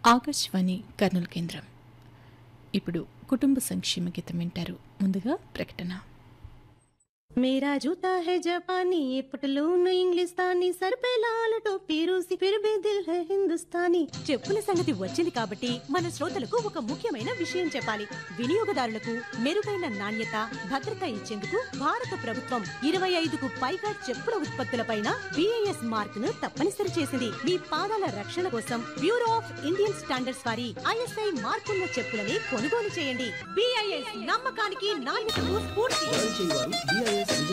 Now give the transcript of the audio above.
ఆకాశవాణి కర్నూలు కేంద్రం ఇప్పుడు కుటుంబ సంక్షేమ గీతం వింటారు ముందుగా ప్రకటన मेरा जूता है जापानी ये पटलून इंग्लिस्तानी सर पे लाल टोपी रूसी फिर भी दिल है हिंदुस्तानी చెప్పుల సంగతి వచ్చింది కాబట్టి మన శ్రోతలకు ఒక ముఖ్యమైన విషయం చెప్పాలి వినియోగదారులకు మెరుగైన నాణ్యత భద్రత ఇచ్చేందుకు భారత ప్రభుత్వం ఇరవై ఐదుకు పైగా చెప్పుల ఉత్పత్తులపైన బిఐఎస్ మార్క్ ను తప్పనిసరి చేసింది మీ పాదాల రక్షణ కోసం బ్యూరో ఆఫ్ ఇండియన్ స్టాండర్డ్స్ వారి ఐఎస్ఐ మార్కున్న చెప్పులని కొనుగోలు చేయండి బిఐఎస్ నమ్మకానికి నాణ్యతకు స్ఫూర్తి జారీ చేయవారు బిఐఎస్